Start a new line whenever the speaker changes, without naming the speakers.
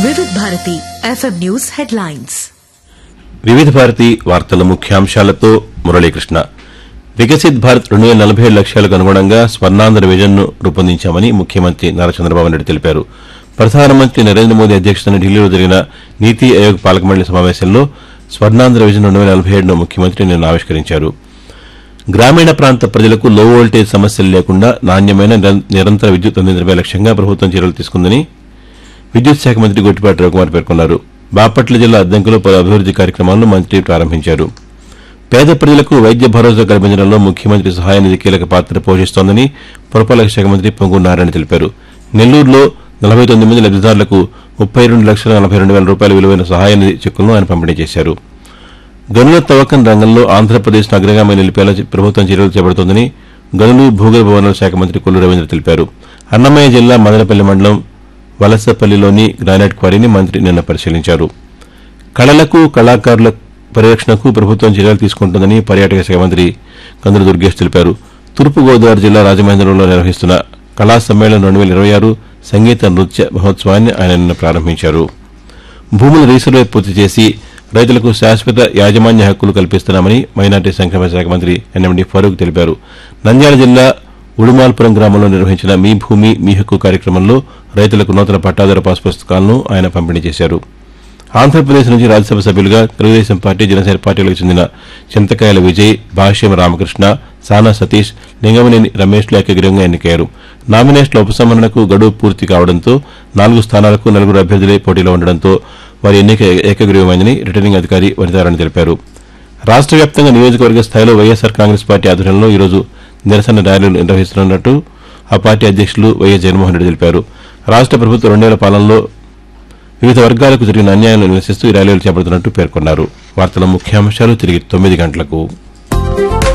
వివిధ Bharati FM news headlines
వివిధ భారతి వార్తల ముఖ్యాంశాలతో మురళీకృష్ణ వికసిత్ భారత్ రెండు వేల నలభై ఏడు లక్ష్యాలకు అనుగుణంగా స్వర్ణాంధ్ర విజన్ను రూపొందించామని ముఖ్యమంత్రి నారా చంద్రబాబు నాయుడు తెలిపారు ప్రధానమంత్రి నరేంద్ర మోదీ అధ్యక్షతన ఢిల్లీలో జరిగిన నీతి ఆయోగ్ పాలక మండలి సమావేశంలో స్వర్ణాంధ్ర విజన్ రెండు వేల నలభై ఏడును ముఖ్యమంత్రి నిన్న ఆవిష్కరించారు గ్రామీణ ప్రాంత ప్రజలకు లో వోల్టేజ్ సమస్యలు లేకుండా నాణ్యమైన నిరం- నిరంతర విద్యుత్ అందించడమే లక్ష్యంగా ప్రభుత్వం చర్యలు తీసుకుందని విద్యుత్ శాఖ మంత్రి గొట్టిపాటి రఘుమార్ పేర్కొన్నారు బాపట్ల జిల్లా అద్దంకులో పలు అభివృద్ది కార్యక్రమాలను మంత్రి ప్రారంభించారు పేద ప్రజలకు వైద్య భరోసా కల్పించడంలో ముఖ్యమంత్రి సహాయ నిధి కీలక పాత్ర పోషిస్తోందని పురపాలక శాఖ మంత్రి పొంగు నారాయణ తెలిపారు నెల్లూరులో నలభై తొమ్మిది మంది లబ్దిదారులకు ముప్పై రెండు లక్షల నలభై రెండు వేల రూపాయల విలువైన సహాయ నిధి చెక్కులను ఆయన పంపిణీ చేశారు గనుల తవ్వకం రంగంలో ఆంధ్రప్రదేశ్ అగ్రగామి నిలిపేలా ప్రభుత్వం చర్యలు చేపడుతోందని గనులు భూగర్భ వనరుల శాఖ మంత్రి కొల్లు రవీంద్ర తెలిపారు అన్నమయ్య జిల్లా మదనపల్లి మండలం వలసపల్లిలోని గ్రానైట్ క్వారీని మంత్రి నిన్న పరిశీలించారు కళలకు కళాకారుల పరిరక్షణకు ప్రభుత్వం చర్యలు తీసుకుంటుందని పర్యాటక శాఖ మంత్రి కందుల దుర్గేష్ తెలిపారు తూర్పుగోదావరి జిల్లా రాజమహేంద్రంలో నిర్వహిస్తున్న కళా సమ్మేళనం రెండు వేల ఇరవై ఆరు సంగీత నృత్య మహోత్సవాన్ని ఆయన నిన్న ప్రారంభించారు భూముల రీసర్వే పూర్తి చేసి రైతులకు శాశ్వత యాజమాన్య హక్కులు కల్పిస్తున్నామని మైనార్టీ సంక్షేమ శాఖ మంత్రి ఎన్ఎండి ఫరూక్ తెలిపారు నంద్యాల జిల్లా ఉడుమాల్పురం గ్రామంలో నిర్వహించిన మీ భూమి మీ హక్కు కార్యక్రమంలో రైతులకు నూతన పట్టాదారు పాస్ పుస్తకాలను ఆయన పంపిణీ చేశారు ఆంధ్రప్రదేశ్ నుంచి రాజ్యసభ సభ్యులుగా తెలుగుదేశం పార్టీ జనసేన పార్టీలకు చెందిన చింతకాయల విజయ్ భాష్యం రామకృష్ణ సానా సతీష్ లింగమనేని రమేష్లు ఏకగ్రీవంగా ఎన్నికయ్యారు నామినేషన్ల ఉపసంహరణకు గడువు పూర్తి కావడంతో నాలుగు స్థానాలకు నలుగురు అభ్యర్థులే పోటీలో ఉండడంతో వారి ఎన్నిక ఏకగ్రీవమైందని రిటర్నింగ్ అధికారి వనితారాణి తెలిపారు రాష్ట్ర వ్యాప్తంగా నియోజకవర్గ స్థాయిలో వైఎస్సార్ కాంగ్రెస్ పార్టీ ఆధ్వర్యంలో ఈరోజు నిరసన ర్యాలీలు నిర్వహిస్తున్నట్టు ఆ పార్టీ అధ్యక్షులు వైఎస్ జగన్మోహన్ రెడ్డి తెలిపారు రాష్ట్ర ప్రభుత్వం రెండేళ్ల పాలనలో వివిధ వర్గాలకు జరిగిన అన్యాయాలను నిరసిస్తూ ఈ ర్యాలీలు చేపడుతున్నట్టు పేర్కొన్నారు వార్తల ముఖ్యాంశాలు తిరిగి తొమ్మిది గంటలకు